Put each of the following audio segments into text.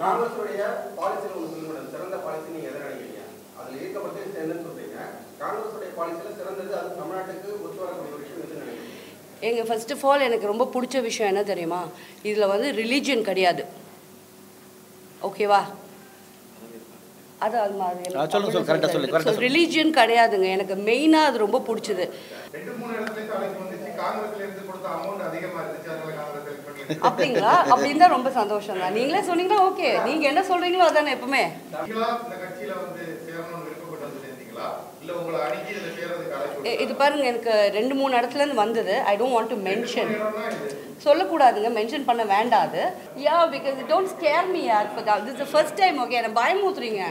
காங்கிரஸுடைய பாலிசியில் ஒன்று சொல்லுங்க மேடம் சிறந்த பாலிசி நீங்க எதை நினைக்கிறீங்க அதுல ஈர்க்கப்பட்டு சேர்ந்துன்னு சொல்றீங்க காங்கிரஸுடைய பாலிசியில சிறந்தது அது தமிழ்நாட்டுக்கு ஒத்து வரக்கூடிய ஒரு விஷயம் எதுன்னு நினைக்கிறீங்க எங்கள் ஃபர்ஸ்ட் ஆஃப் ஆல் எனக்கு ரொம்ப பிடிச்ச விஷயம் என்ன தெரியுமா இதில் வந்து ரிலீஜியன் கிடையாது ஓகேவா அது அது மாதிரி ஆ, சொல்லுங்க, சொல்லுங்க, correct ஆ சொல்லுங்க, correct ஆ சொல்லுங்க. ரிலீஜியன் கிடையாதுங்க எனக்கு மெயினாக அது ரொம்ப பிடிச்சது ரெண்டு மூணு இடத்துல இருந்து அழைப்பு வந்துச்சு காங்கிரஸ்ல இருந்து கொடுத்த அமௌண்ட் அதிகமா இருந்துச்சு அதனால காங்கிரஸ் ஹெல்ப் பண்ணி அப்படிங்களா அப்படின்னு தான் ரொம்ப சந்தோஷம் தான் நீங்களே சொன்னீங்கன்னா ஓகே நீங்கள் என்ன சொல்கிறீங்களோ அதானே எப்பவுமே நீங்களா இந்த கட்சியில வந்து சேரணும்னு விருப்பப்பட்டு வந்து சேர்ந்தீங்களா இல்ல உங்களை அணுகி இதுல சேர்றதுக்கு அழைப்பு இ- இது பாருங்க எனக்கு ரெண்டு மூணு இடத்துலேருந்து வந்தது I don't want to mention இடம்னா இது சொல்லக்கூடாதுங்க மென்ஷன் பண்ண வேண்டாது yeah because don't scare me யார் for this first time okay என்னை பயமுத்துறீங்க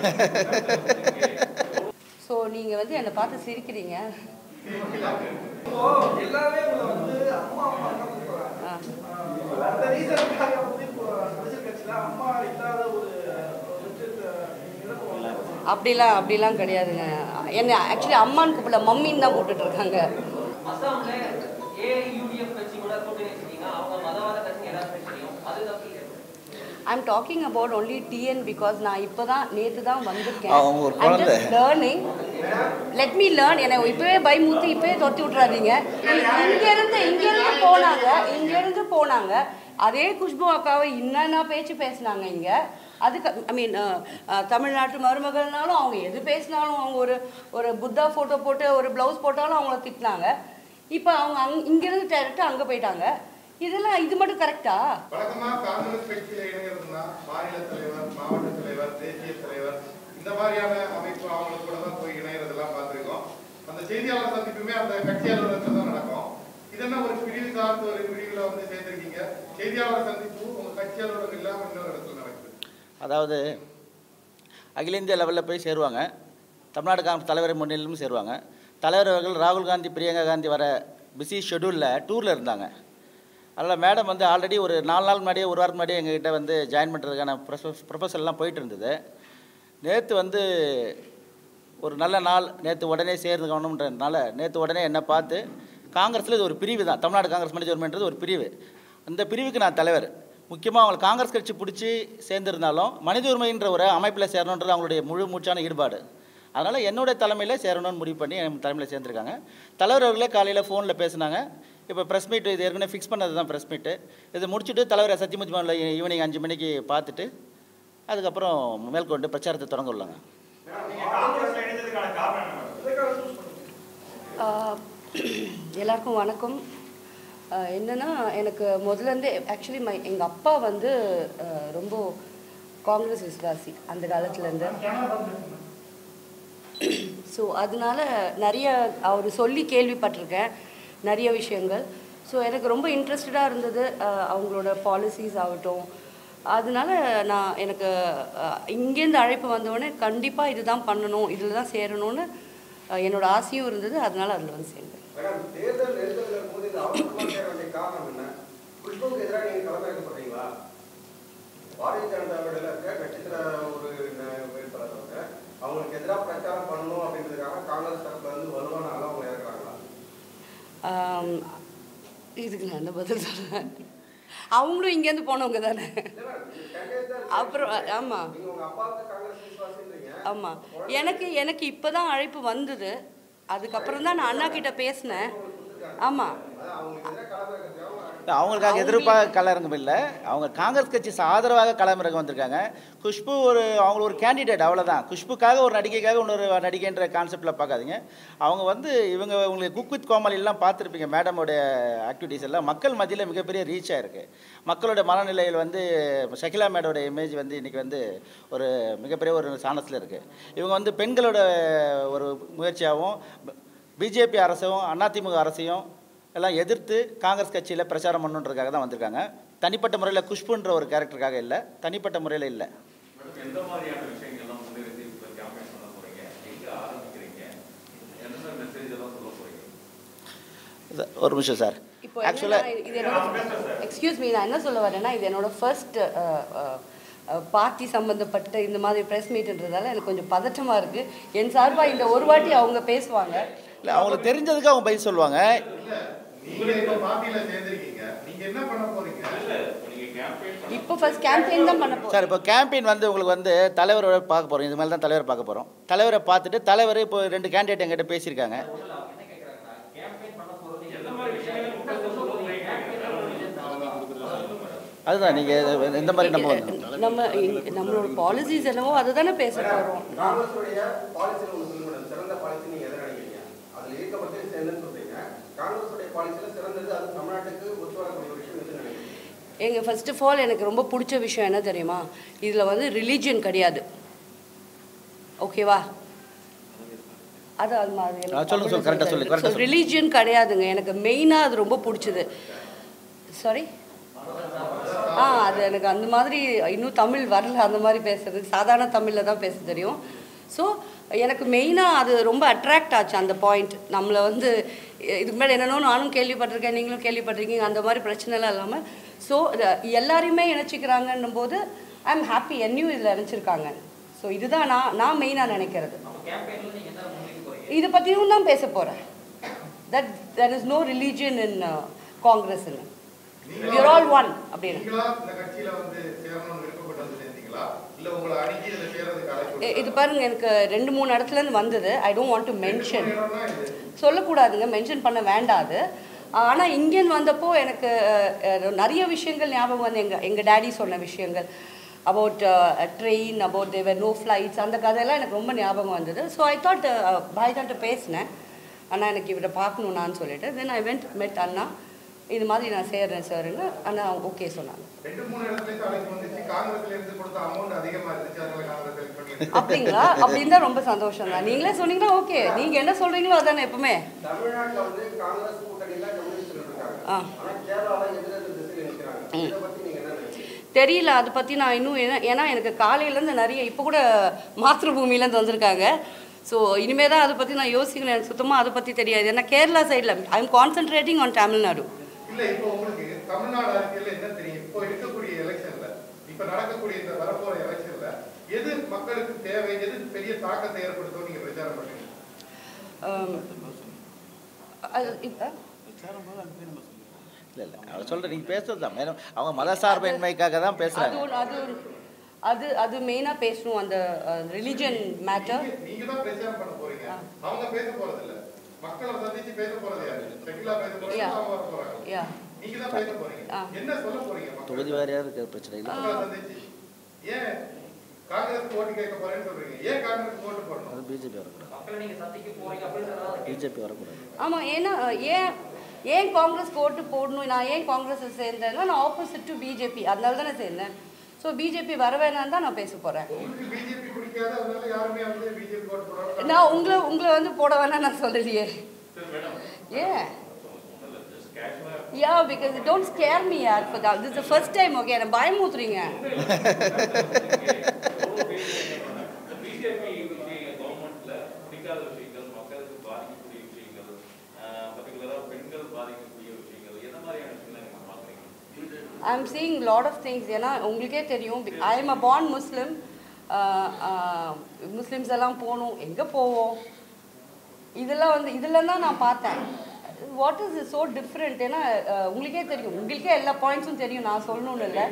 ஸோ நீங்கள் வந்து என்னை பார்த்து சிரிக்கிறீங்க இப்போ எல்லாமே உங்களை வந்து அம்மா அம்மா தான் கூப்பிடுறாங்க. ஆ. அந்த ரீசனுக்காக வந்து இப்போ அரசியல் கட்சியில அம்மா இல்லாத ஒரு ஒரு விஷயத்தை இழப்பு வந்தாங்க. அப்படிலாம் அப்படிலாம் கிடையாதுங்க என்ன ஆக்சுவலி அம்மான்னு கூப்பிடல மம்மின்னு தான் கூப்பிட்டுட்டு இருக்காங்க அசாம்ல ஏஐயூடிஎஃப் கட்சி கூட கூட்டணி வச்சிருக்கீங்க அவங்க மதவாத கட்சி எல்லாருமே தெரியும் அது தப்பு இல்லை I am talking about only TN because நான் இப்போ தான் நேற்று தான் வந்திருக்கேன் அவங்க ஒரு குழந்தை. லேர்னிங் லெட் மீ லேர்ன் என்னை இப்போவே பயமுத்தி இப்போவே தொத்தி விட்றாதீங்க இங்கேருந்து இங்கேருந்து போனாங்க இங்கேருந்து போனாங்க அதே குஷ்பு அக்காவை என்னென்ன பேச்சு பேசுனாங்க இங்கே அதுக்கு ஐ மீன் தமிழ்நாட்டு மருமகள்னாலும் அவங்க எது பேசினாலும் அவங்க ஒரு ஒரு புத்தா ஃபோட்டோ போட்டு ஒரு ப்ளவுஸ் போட்டாலும் அவங்கள திட்டினாங்க இப்போ அவங்க அங் இங்கேருந்து டேரெக்டாக அங்கே போயிட்டாங்க இதெல்லாம் இது மட்டும் கரெக்டா வழக்கமா காங்கிரஸ் கட்சியில இணைகிறதுனா மாநில தலைவர் மாவட்ட தலைவர் தேசிய தலைவர் இந்த மாதிரியான அமைப்பு அவங்களுக்கு கூட தான் போய் இணையறதெல்லாம் பார்த்திருக்கோம் அந்த செய்தியாளர் சந்திப்புமே அந்த கட்சி அலுவலகத்தில் தான் நடக்கும் இதென்ன ஒரு பிரிவு சார்ந்த ஒரு பிரிவுல வந்து சேர்ந்திருக்கீங்க செய்தியாளர் சந்திப்பு உங்க கட்சி அலுவலகம் இல்லாம இன்னொரு இடத்துல நடக்குது அதாவது அகில இந்திய லெவலில் போய் சேருவாங்க தமிழ்நாடு காங்கிரஸ் தலைவர் முன்னிலையும் சேருவாங்க தலைவர் அவர்கள் ராகுல் காந்தி பிரியங்கா காந்தி வர பிஸி ஷெடியூலில் டூரில் இருந்தாங்க அதனால் மேடம் வந்து ஆல்ரெடி ஒரு நாலு நாள் முன்னாடியே ஒரு வாரம் முன்னாடியே எங்ககிட்ட வந்து ஜாயின் பண்ணுறதுக்கான ப்ரொஃபஸர்லாம் போயிட்டு இருந்தது நேற்று வந்து ஒரு நல்ல நாள் நேற்று உடனே சேர்ந்துக்கணுன்றதுனால நேற்று உடனே என்னை பார்த்து காங்கிரஸில் இது ஒரு பிரிவு தான் தமிழ்நாடு காங்கிரஸ் மேனேஜ்மெண்ட்ன்றது ஒரு பிரிவு அந்த பிரிவுக்கு நான் தலைவர் முக்கியமாக அவங்க காங்கிரஸ் கட்சி பிடிச்சி சேர்ந்திருந்தாலும் மனித உரிமைன்ற ஒரு அமைப்பில் சேரணுன்றது அவங்களுடைய முழு மூச்சான ஈடுபாடு அதனால் என்னுடைய தலைமையில் சேரணும்னு முடிவு பண்ணி என் தலைமையில் சேர்ந்துருக்காங்க தலைவர் அவர்களே காலையில் ஃபோனில் பேசினாங்க இப்போ ப்ரெஸ் மீட் இது ஏற்கனவே ஃபிக்ஸ் பண்ணது தான் ப்ரெஸ் மீட்டு இது முடிச்சுட்டு தலைவரை சத்தியமூர்த்தி மோகனில் ஈவினிங் அஞ்சு மணிக்கு பார்த்துட்டு அதுக்கப்புறம் மேற்கொண்டு பிரச்சாரத்தை தொடங்க உள்ளாங்க ஆஹ் எல்லாருக்கும் வணக்கம் ஆஹ் என்னன்னா எனக்கு முதல்லேருந்தே ஆக்சுவலி மை எங்கள் அப்பா வந்து ஆஹ் ரொம்ப காங்கிரஸ் விசுவாசி அந்த காலத்துலேருந்து ஸோ அதனால நிறைய அவர் சொல்லி கேள்விப்பட்டிருக்கேன் நிறைய விஷயங்கள் ஸோ எனக்கு ரொம்ப இன்ட்ரெஸ்டடாக இருந்தது ஆஹ் அவங்களோட பாலிசிஸ் ஆகட்டும் அதனால நான் எனக்கு ஆஹ் இங்கேருந்து அழைப்பு வந்தவுடனே கண்டிப்பாக இதுதான் பண்ணணும் இதில் தான் சேரணும்னு ஆஹ் என்னோட ஆசையும் இருந்தது அதனால அதில் வந்து சேர்ந்தேன் மேடம் தேர்தல் நெருக்கத்தில் இருக்கும்போது இந்த அவசரமாக சேர வேண்டிய காரணம் என்ன குஷ்புக்கு எதிராக நீங்க களமிறக்கப்படுறீங்களா பாரதிய ஜனதா விடல இருக்க கட்சித்துல ஒரு ந- வேட்பாளர் அவங்க அவங்களுக்கு எதிராக பிரச்சாரம் பண்ணணும் அப்படின்றதுக்காக காங்கிரஸ் தரப்புல இருந்து வலுவான ஆளா அவங்க இறக்குறாங்களா ஆம், இதுக்கு நான் என்ன பதில் சொல்கிறேன் அவங்களும் இங்கேருந்து போனவங்க தானே இல்ல மேடம், நீங்க candidate தான் இருக்கீங்க. அப்புறம் ஆமாம் நீங்க உங்க அப்பாவுக்கு காங்கிரஸ் விசுவாசின்றீங்க ஆமாம் எனக்கு எனக்கு இப்போ தான் அழைப்பு வந்தது அதுக்கப்புறம் தான் நான் அண்ணா கிட்ட பேசினேன் ஆமாம் அதான் அவங்களுக்கு எதிராக களமிறக்கிறதுக்காக அவங்க இல்ல, அவங்களுக்காக எதிர்ப்பாக களமிறங்கம் இல்லை அவங்க காங்கிரஸ் கட்சி ஆதரவாக களமிறங்க வந்திருக்காங்க குஷ்பு ஒரு அவங்க ஒரு கேண்டிடேட் அவ்வளோதான் குஷ்புக்காக ஒரு நடிகைக்காக இன்னொரு நடிகைன்ற கான்செப்டில் பார்க்காதீங்க அவங்க வந்து இவங்க உங்களுக்கு குக் வித் கோமாளிலாம் பார்த்துருப்பீங்க மேடமோட ஆக்டிவிட்டீஸ் எல்லாம் மக்கள் மத்தியில் மிகப்பெரிய ரீச் ஆயிருக்கு மக்களோட மனநிலையில் வந்து ஷகிலா மேடோட இமேஜ் வந்து இன்றைக்கி வந்து ஒரு மிகப்பெரிய ஒரு சாணத்தில் இருக்குது இவங்க வந்து பெண்களோட ஒரு முயற்சியாகவும் பிஜேபி அரசும் அதிமுக அரசையும் எல்லாம் எதிர்த்து காங்கிரஸ் கட்சியில் பிரச்சாரம் பண்ணுன்றதுக்காக தான் வந்திருக்காங்க தனிப்பட்ட முறையில் குஷ்புன்ற ஒரு கேரக்டருக்காக இல்லை தனிப்பட்ட முறையில் இல்லை எந்த மாதிரியான விஷயங்கள்லாம் முன்னிறுத்தி இப்போ கேம்பெயின் பண்ண போறீங்க எங்க ஆரம்பிக்கிறீங்க என்னென்ன மெசேஜ் எல்லாம் சொல்ல போறீங்க இது- ஒரு நிமிஷம் சார் இப்போ ஆக்சுவலாக என்னன்னா, இது என்னோட எக்ஸ்கியூஸ் மீ நான் என்ன சொல்ல வரேன்னா இது என்னோட ஃபர்ஸ்ட் பார்ட்டி சம்மந்தப்பட்ட இந்த மாதிரி ப்ரெஸ் மீட்ன்றதால எனக்கு கொஞ்சம் பதட்டமாக இருக்குது என் சார்பாக இந்த ஒரு வாட்டி அவங்க பேசுவாங்க இல்லை அவங்களுக்கு தெரிஞ்சதுக்கு அவங்க பதில் சொல்லுவாங்க நீங்க இப்ப பார்ட்டியில சேர்ந்திருக்கீங்க நீங்க என்ன பண்ண போறீங்க இல்ல நீங்க இப்போ ஃபர்ஸ்ட் கேம்பெயின் தான் பண்ண போகிறோம் சார் இப்போ கேம்பெயின் வந்து உங்களுக்கு வந்து தலைவரோட பார்க்க போகிறோம் இது மாதிரி தான் தலைவரை பார்க்க போகிறோம் தலைவரை பார்த்துட்டு தலைவர் இப்போ ரெண்டு கேண்டிடேட் எங்கிட்ட பேசியிருக்காங்க அதுதான் நீங்கள் எந்த மாதிரி நம்ம வந்து நம்ம இங்க- நம்மளோட பாலிசிஸ் என்னவோ அதுதானே பேச போகிறோம் காங்கிரஸுடைய பாலிசியில் ஒன்று சொல்லுங்க மேடம் சிறந்த பாலிசி நீங்க எதை நினைக்கிறீங்க அதுல ஈர்க்கப்பட்டு சேர்ந்துன்னு சொல்றீங்க காங்கிரஸுடைய பாலிசியில சிறந்தது அது தமிழ்நாட்டுக்கு ஒத்து வரக்கூடிய ஒரு விஷயம் எது நினைக்கிறீங்க எங்க ஃபர்ஸ்ட் ஆஃப் ஆல் எனக்கு ரொம்ப பிடிச்ச விஷயம் என்ன தெரியுமா இதில் வந்து ரிலீஜியன் கிடையாது ஓகேவா அது அது மாதிரி ஆ, சொல்லுங்க, சொல்லுங்க. correct ஆ சொல்லு, correct ஆ சொல்லு. ரிலீஜியன் கிடையாதுங்க எனக்கு மெயினாக அது ரொம்ப பிடிச்சது சாரி ஆ அது எனக்கு அந்த மாதிரி இன்னும் தமிழ் வரல அந்த மாதிரி பேசுறதுக்கு சாதாரண தமிழில் தான் பேச தெரியும் ஸோ எனக்கு மெயினாக அது ரொம்ப அட்ராக்ட் ஆச்சு அந்த பாயிண்ட் நம்மளை வந்து இ- இதுக்கு மேலே என்னென்னோ நானும் கேள்விப்பட்டிருக்கேன் நீங்களும் கேள்விப்பட்டிருக்கீங்க அந்த மாதிரி பிரச்சனைலாம் இல்லாமல் ஸோ எல்லாரையுமே இணைச்சிக்கிறாங்கன்னும் போது ஐ எம் ஹாப்பி என்னையும் இதில் இணைச்சிருக்காங்க ஸோ இதுதான் நான் நான் மெயினாக நினைக்கிறது இதை பற்றியும் தான் பேச போகிறேன் that there is no religion in காங்கிரஸ்ன்னு யூர் ஆல் ஒன் அப்படின்னு நீங்களா இந்த கட்சியில வந்து சேரணும்னு விருப்பப்பட்டு வந்து சேர்ந்தீங்களா இல்ல உங்களை அணுகி இதுல சேர்றதுக்கு அழைப்பு இ- இது பாருங்க எனக்கு ரெண்டு மூணு இடத்துல இருந்து வந்தது I don't want to mention நேரம்னா இது சொல்லக்கூடாதுங்க மென்ஷன் பண்ண வேண்டாது ஆனால் இங்கேன்னு வந்தப்போ எனக்கு அஹ், நிறைய விஷயங்கள் ஞாபகம் வந்து எங்கள் எங்கள் டேடி சொன்ன விஷயங்கள் அபவுட் ட்ரெயின் அபவுட் தேவர் நோ ஃப்ளைட்ஸ் அந்த கதையெல்லாம் எனக்கு ரொம்ப ஞாபகம் வந்தது ஸோ ஐ தாட் பாய்தான்ட்ட பேசினேன் அண்ணா எனக்கு இவரை பார்க்கணுன்னான்னு சொல்லிட்டு தென் ஐ வெண்ட் மெட் அண்ணா இது மாதிரி நான் சேர்றேன் சார்னு அண்ணா ஓகே சொன்னாங்க ரெண்டு மூணு இடத்துல இருந்து அழைப்பு வந்துச்சு காங்கிரஸ்ல இருந்து கொடுத்த அமௌண்ட் அதிகமா இருந்துச்சு அதனால காங்கிரஸ் ஹெல்ப் பண்ணி அப்படிங்களா அப்படின்னு தான் ரொம்ப சந்தோஷம் தான் நீங்களே சொன்னீங்கன்னா ஓகே நீங்கள் என்ன சொல்கிறீங்களோ அதானே எப்பவுமே தமிழ்நாட்டுல வந்து காங்கிரஸ் கூட்டணியில கம்யூனிஸ்ட் இருக்காங்க ஆ. ஆனா கேரளால எதிரெதிர் திசையில் நிற்கிறாங்க இதை பத்தி நீங்க என்ன நினைக்கிறீங்க தெரியல அதை பற்றி நான் இன்னும் ஏன்னா ஏன்னா எனக்கு காலையிலேருந்து நிறைய இப்போ கூட மாத்திருபூமியிலேருந்து வந்திருக்காங்க ஸோ இனிமே தான் அதை பற்றி நான் யோசிக்கணும் எனக்கு சுத்தமாக அதை பற்றி தெரியாது ஏன்னா கேரளா சைடில் I am concentrating on Tamil Nadu இல்ல இப்போ உங்களுக்கு தமிழ்நாடு அரசியல்ல என்ன தெரியும் இப்போ இருக்கக்கூடிய எலெக்ஷன்ல இப்ப நடக்கக்கூடிய இந்த வரப்போற எலெக்ஷன்ல எது மக்களுக்கு தேவை எது பெரிய தாக்கத்தை ஏற்படுத்தும் நீங்க பிரச்சாரம் பண்ணுங்க ஆம், அது இப்போ இல்லை இல்லை அவர் சொல்கிற நீங்கள் பேசுறது தான் மேலும் அவங்க மதசார்பின்மைக்காக தான் அது பேசுகிறாங்க ஒன்று அது ஒண்ணு. அது அது மெயினாக பேசணும் அந்த ரிலிஜன் மேட்டர் நீங்க- நீங்க தான் பிரச்சாரம் பண்ண போறீங்க அவங்க பேச போறது இல்ல மக்களை சந்திச்சு பேச போறது யாரு செட்டிலா பேச போறாங்க Yeah. அவங்க வர போறாங்க யா நீங்க தான் பேச போறீங்க ஆ. என்ன சொல்ல போறீங்க தொகுதி மக்களுக்கு? வாரியாக இருக்கிற பிரச்சனை இல்லை மக்களை சந்திச்சு ஏன் காங்கிரஸ் ஓட்டு கேட்க போறேன்னு சொல்றீங்க ஏன் காங்கிரஸ் ஓட்டு போடணும் அது பிஜேபி வரக்கூடாது மக்களை நீங்க சந்திக்க போறீங்க அப்படின்னு பிஜேபி வரக்கூடாது ஆமாம் ஏன்னா ஏன் ஏன் காங்கிரஸ்க்கு ஓட்டு போடணும் நான் ஏன் காங்கிரஸில் சேர்ந்தேன்னா நான் ஆப்போசிட் டு பிஜேபி அதனால தானே சேர்ந்தேன் ஸோ பிஜேபி வர வேணான்னு தான் நான் பேச போகிறேன் உங்களுக்கு பிஜேபி பிடிக்காது அதனால யாருமே வந்து பிஜேபி ஓட்டு போடாம நான் உங்களை உங்களை வந்து போட வேணாம் நான் சொல்லலையே ஏன் yeah because don't scare me யார் for that this the first time okay என்ன பயமுத்துறீங்க பிஜேபி விஷயம் கவர்மெண்ட்ல பிடிக்காத விஷயங்கள் மக்களுக்கு பாதிக்கக்கூடிய விஷயங்கள் பர்டிகுலரா பெண்கள் பாதிக்கக்கூடிய விஷயங்கள் என்ன மாதிரியான விஷயங்களை நீங்க பாக்குறீங்க I am seeing lot of things ஏன்னா உங்களுக்கே தெரியும் I am a born Muslim Muslims எல்லாம் போகணும் எங்கே போவோம் இதெல்லாம் வந்து இதெல்லாம் தான் நான் பார்த்தேன் வாட் இஸ் ஸோ டிஃப்ரெண்ட் ஏன்னா அஹ், உங்களுக்கே தெரியும் உங்களுக்கே எல்லா பாயிண்ட்ஸும் தெரியும் நான் சொல்லணும்னு இல்லை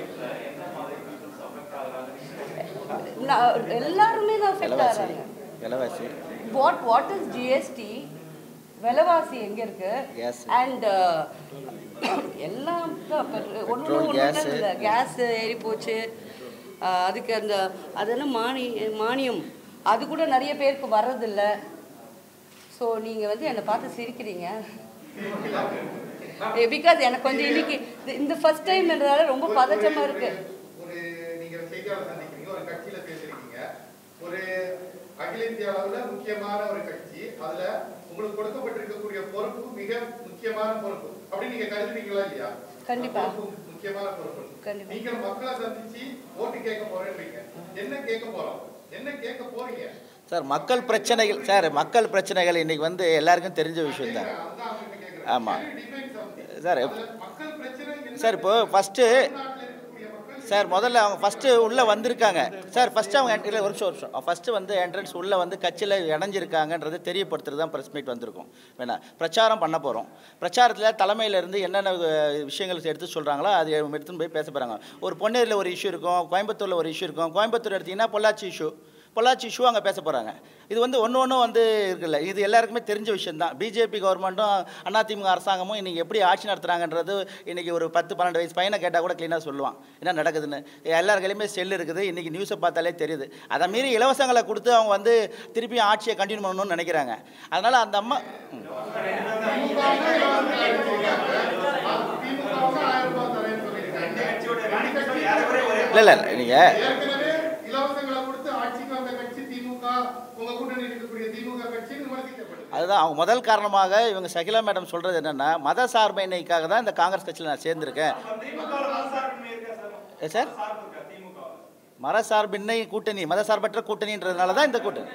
நான் எல்லாருமே தான் அஃபெக்ட் விலைவாசி ஆகிறாங்க விலைவாசி வாட் வாட் இஸ் ஜிஎஸ்டி விலைவாசி எங்க இருக்கு Gas. அண்ட் எல்லாம் ஒன்று Petrol, gas. ஒன்று இல்லை கேஸ் ஏறி போச்சு அஹ், அதுக்கு அந்த அது என்ன மானி மானியம் அது கூட நிறைய பேருக்கு வர்றதில்ல ஸோ நீங்கள் வந்து என்னை பார்த்து சிரிக்கிறீங்க பிகாஸ் எனக்கு கொஞ்சம் இன்னைக்கு இந்த- இந்த ஃபர்ஸ்ட் டைம்ன்றதால ரொம்ப ஒரு- பதட்டமாக ஒரு- இருக்கு ஒரு நீங்க செய்தியாளர் சந்திக்கிறீங்க ஒரு கட்சியில பேசுறீங்க ஒரு அகில இந்திய அளவுல முக்கியமான ஒரு கட்சி அதுல உங்களுக்கு கொடுக்கப்பட்டிருக்கக்கூடிய பொறுப்பு மிக முக்கியமான பொறுப்பு அப்படி நீங்க கருதுறீங்களா இல்லையா கண்டிப்பா. அந்த பொறுப்பு முக்கியமான பொறுப்பு கண்டிப்பா. நீங்க மக்களை சந்திச்சு ஓட்டு கேட்க போறேன்றீங்க என்ன கேட்க போறோம் என்ன கேட்க போறீங்க சார் மக்கள் பிரச்சனைகள் சார் மக்கள் பிரச்சனைகள் இன்னைக்கு வந்து எல்லாருக்கும் தெரிஞ்ச விஷயம் தான் அதுதான் அவங்ககிட்ட கேட்கிறேன் ஆமா. Can you define something? Sir அதுல மக்கள் பிரச்சனை என்ன சார் இப்போ ஃபஸ்ட்டு தமிழ்நாட்டுல இருக்கக்கூடிய மக்கள் சார் முதல்ல அவங்க ஃபஸ்ட்டு உள்ளே வந்திருக்காங்க சார் ஃபஸ்ட்டு அவங்க இல்லை ஒரு நிமிஷம் ஒரு நிமிஷம் ஃபஸ்ட்டு வந்து என்ட்ரன்ஸ் உள்ளே வந்து கட்சியில் இணைஞ்சிருக்காங்கன்றது தெரியப்படுத்துறது தான் ப்ரெஸ் மீட் வந்திருக்கும் வேணா பிரச்சாரம் பண்ண போகிறோம் பிரச்சாரத்தில் தலைமையிலேருந்து என்னென்ன அஹ், விஷயங்கள் எடுத்து சொல்கிறாங்களோ அது எடுத்துன்னு போய் பேச போகிறாங்க ஒரு பொன்னேரியில் ஒரு இஷ்யூ இருக்கும் கோயம்புத்தூரில் ஒரு இஷ்யூ இருக்கும் கோயம்புத்தூர் எடுத்திங்கன்னா பொள்ளாச்சி இஷ்யூ பொள்ளாச்சி இஷ்யூ அங்கே பேச போகிறாங்க இது வந்து ஒன்று ஒன்றும் வந்து இருக்குல்ல இது எல்லாருக்குமே தெரிஞ்ச விஷயம் தான் பிஜேபி கவர்மெண்ட்டும் அதிமுக அரசாங்கமும் இன்றைக்கி எப்படி ஆட்சி நடத்துகிறாங்கன்றது இன்றைக்கி ஒரு பத்து பன்னெண்டு வயசு பையனை கேட்டால் கூட க்ளீனாக சொல்லுவான் என்ன நடக்குதுன்னு எல்லார் கையிலுமே செல் இருக்குது இன்றைக்கி நியூஸை பார்த்தாலே தெரியுது அதை மீறி இலவசங்களை கொடுத்து அவங்க வந்து திருப்பியும் ஆட்சியை கண்டினியூ பண்ணணும்னு நினைக்கிறாங்க அதனால் அந்த அம்மா ம். திமுக ஆயிரம் ரூபாய் தரேன்னு சொல்லியிருக்காங்க இல்லை இல்லை நீங்கள் ஏற்கனவே இலவசங்களை கொடுத்து ஆட்சிக்கு வந்த கட்சி திமுக உங்க கூட்டணி இருக்கக்கூடிய திமுக கட்சின்னு விமர்சிக்கப்படுது அதுதான் அவங்க முதல் காரணமாக இவங்க சகிலா மேடம் சொல்கிறது என்னென்னா மத சார்பின்மைக்காக தான் இந்த காங்கிரஸ் கட்சியில் நான் சேர்ந்திருக்கேன் ஏ சார் மத சார்பின்மை கூட்டணி மத சார்பற்ற கூட்டணின்றதுனால தான் இந்த கூட்டணி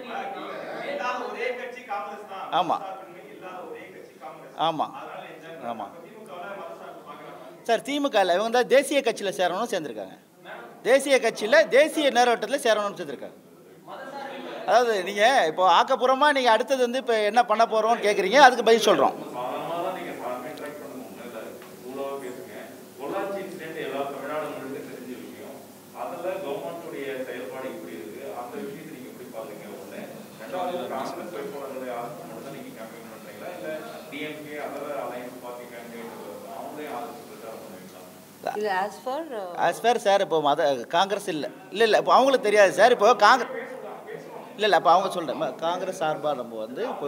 ஆமாம் ஆமாம் ஆமாம் சார் திமுக இல்லை இவங்க தான் தேசிய கட்சியில் சேரணும்னு சேர்ந்துருக்காங்க தேசிய கட்சியில் தேசிய நேரோட்டத்தில் சேரணும்னு சேர்ந்துருக்காங்க அதாவது நீங்கள் இப்போ ஆக்கப்பூர்வமாக நீங்கள் அடுத்தது வந்து இப்போ என்ன பண்ண போகிறோம்னு கேட்குறீங்க அதுக்கு பதில் சொல்கிறோம் சாதாரணமாக தான் நீங்க இன்ட்ராக்ட் பண்ணுவோம் இல்லை கூலவாக பேசுங்க பொள்ளாச்சி இன்சிடென்ட் எல்லா தமிழ்நாடு முழுக்க தெரிஞ்ச விஷயம் அதில் கவர்மெண்ட்டுடைய செயல்பாடு இப்படி இருக்கு அந்த விஷயத்தை நீங்க எப்படி பாக்குறீங்க ஒண்ணு ரெண்டாவது காங்கிரஸ் வேட்பாளர்களை ஆதரிச்சு மட்டும் தான் நீங்க கேம்பெயின் பண்றீங்களா இல்ல DMK other alliance party candidate அவங்களே ஆதரிச்சு பிரச்சாரம் பண்ணுவீங்களா இல்லை as far as fair sir இப்போ மத காங்கிரஸ் இல்லை இல்லை இல்லை இப்போ அவங்களுக்கு தெரியாது சார் இப்போ காங்கிரஸ் இல்லை இல்லை அப்போ அவங்க சொல்கிறேன் காங்கிரஸ் சார்பாக நம்ம வந்து இப்போ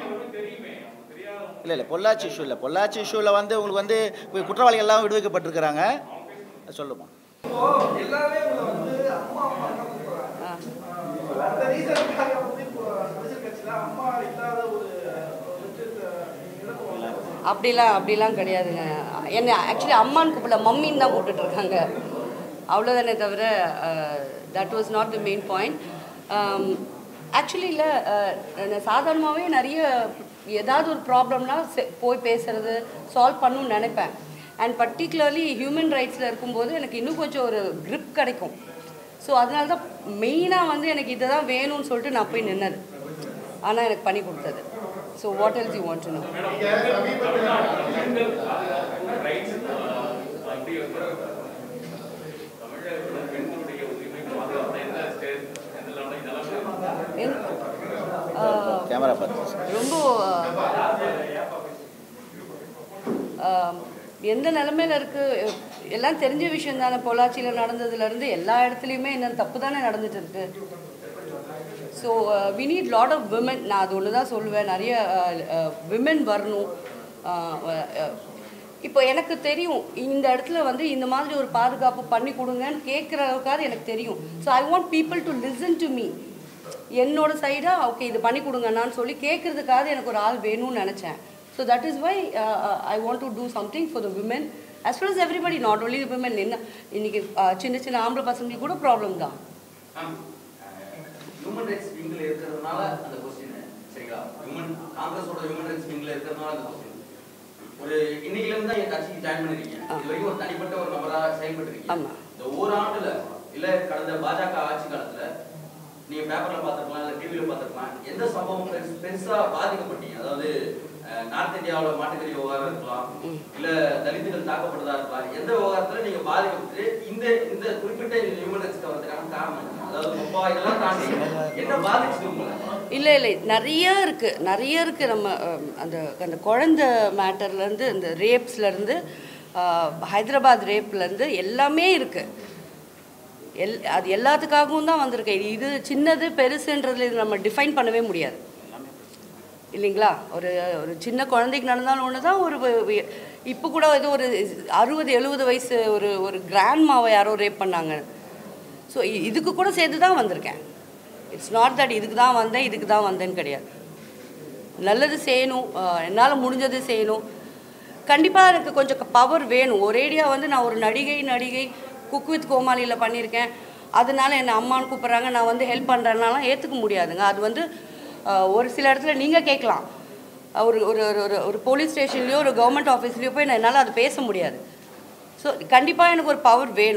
இல்லை இல்லை பொள்ளாச்சி இஷ்யூ இல்லை பொள்ளாச்சி இஷ்யூவில் வந்து உங்களுக்கு வந்து இப்போ குற்றவாளிகள் எல்லாம் விடுவிக்கப்பட்டிருக்கிறாங்க சொல்லுமா இப்போ எல்லாமே உங்களை வந்து அம்மா அம்மா தான் கூப்பிடுறாங்க. அந்த ரீசனுக்காக வந்து இப்போ அரசியல் கட்சியில அம்மா இல்லாத ஒரு ஒரு விஷயத்தை இழப்பு வந்து அப்படிலாம் அப்படிலாம் கிடையாதுங்க என்ன ஆக்சுவலி அம்மான்னு கூப்பிடல மம்மின்னு தான் கூப்பிட்டுட்டு இருக்காங்க அவ்வளோதானே தவிர that was not the main point actually இல்லை சாதாரணமாகவே நிறைய ஏதாவது ஒரு ப்ராப்ளம்னா போய் பேசுறது சால்வ் பண்ணணும்னு நினைப்பேன் அண்ட் பர்டிகுலர்லி ஹியூமன் ரைட்ஸில் இருக்கும்போது எனக்கு இன்னும் கொஞ்சம் ஒரு grip கிடைக்கும் ஸோ அதனால தான் மெயினாக வந்து எனக்கு இதை தான் வேணும்னு சொல்லிட்டு நான் போய் நின்னது ஆனால் எனக்கு பண்ணி கொடுத்தது so what else you want to know rights அப்படி வந்து தமிழகத்தில் பெண்களுடைய உரிமை பாதுகாப்பு எந்த ஸ்டேட் எந்த லெவலில் இதெல்லாம் என்- ஆஹ், கேமரா பார்த்து ரொம்ப ஆஹ், எந்த நிலமையில இருக்கு எல்லாம் தெரிஞ்ச விஷயம் தானே பொள்ளாச்சியில் நடந்ததுலேருந்து எல்லா இடத்துலையுமே என்ன தப்பு தானே நடந்துட்டு இருக்கு so we need lot of women நான் அது ஒன்று தான் சொல்லுவேன் நிறைய விமன் வரணும் ஆஹ், அஹ், இப்போ எனக்கு தெரியும் இந்த இடத்துல வந்து இந்த மாதிரி ஒரு பாதுகாப்பு பண்ணி கொடுங்கன்னு கேட்குற அளவுக்காவது எனக்கு தெரியும் so I want people to listen to me என்னோட சைடாக ஓகே இது பண்ணி கொடுங்கண்ணான்னு சொல்லி கேட்குறதுக்காக எனக்கு ஒரு ஆள் வேணும்னு நினச்சேன் so that is why I want to do something for the women as well as everybody not only the women என்ன இன்னைக்கு uh, சின்ன சின்ன ஆம்பளை பசங்களுக்கு கூட ப்ராப்ளம் தான் ஹியூமன் ரைட்ஸ் விங்ல இருக்கிறதுனால அந்த கொஸ்டின் சரிங்களா ஹியூமன் காங்கிரஸோட ஹியூமன் ரைட்ஸ் விங்ல இருக்கிறதுனால அந்த கொஸ்டின் ஒரு இன்னைக்குல இருந்து தான் என் கட்சிக்கு ஜாயின் பண்ணிருக்கீங்க ஆ. இது வரைக்கும் ஒரு தனிப்பட்ட ஒரு நபரா செயல்பட்டு இருக்கீங்க ஆமா. இந்த ஓராண்டுல இல்ல கடந்த பாஜக ஆட்சி காலத்துல நீங்க பேப்பர்ல பார்த்திருக்கலாம் இல்ல டிவில பார்த்திருக்கலாம் எந்த சம்பவம் பெருசு- பெருசா பாதிக்கப்பட்டீங்க அதாவது அஹ், நார்த் இந்தியாவுல மாட்டுக்கறி விவகாரம் இருக்கலாம் இல்ல தலித்துகள் தாக்கப்பட்டதா இருக்கலாம் எந்த விவகாரத்துல நீங்க பாதிக்கப்பட்டு இந்த இந்த குறிப்பிட்ட ஹியூமன் ரைட்ஸ் வரதுக்கான காரணம் என்ன? அதாவது முப்பா இதெல்லாம் தாண்டி என்ன பாதிச்சது உங்களை இல்லை இல்லை நிறைய இருக்குது நிறைய இருக்குது நம்ம அஹ், அந்த அந்த குழந்த மேட்டர்லேருந்து இந்த ரேப்ஸ்லேருந்து ஹைதராபாத் ரேப்லேருந்து எல்லாமே இருக்குது எல் அது எல்லாத்துக்காகவும் தான் வந்திருக்கேன் இது சின்னது பெருசுன்றதுல இது நம்ம டிஃபைன் பண்ணவே முடியாது இல்லைங்களா ஒரு ஒரு சின்ன குழந்தைக்கு நடந்தாலும் ஒன்று தான் ஒரு இப்போ கூட ஏதோ ஒரு அறுபது எழுபது வயசு ஒரு ஒரு கிராண்ட் மாவை யாரோ ரேப் பண்ணாங்க ஸோ இதுக்கு கூட சேர்த்து தான் வந்திருக்கேன் இட்ஸ் நாட் தட் இதுக்கு தான் வந்தேன் இதுக்கு தான் வந்தேன்னு கிடையாது நல்லது செய்யணும் என்னால் முடிஞ்சது செய்யணும் கண்டிப்பாக எனக்கு கொஞ்சம் பவர் வேணும் ஒரேடியாக வந்து நான் ஒரு நடிகை நடிகை குக் வித் கோமாளியில் பண்ணியிருக்கேன் அதனால என்னை அம்மான்னு கூப்பிட்றாங்க நான் வந்து ஹெல்ப் பண்ணுறேன்னாலாம் ஏற்றுக்க முடியாதுங்க அது வந்து அஹ், ஒரு சில இடத்துல நீங்கள் கேட்கலாம் அஹ், ஒரு ஒரு ஒரு- ஒரு ஒரு போலீஸ் ஸ்டேஷன்லேயோ ஒரு கவர்மெண்ட் ஆஃபீஸ்லேயோ போய் நான் என்னால் அது பேச முடியாது ஸோ கண்டிப்பாக எனக்கு ஒரு பவர் வேணும்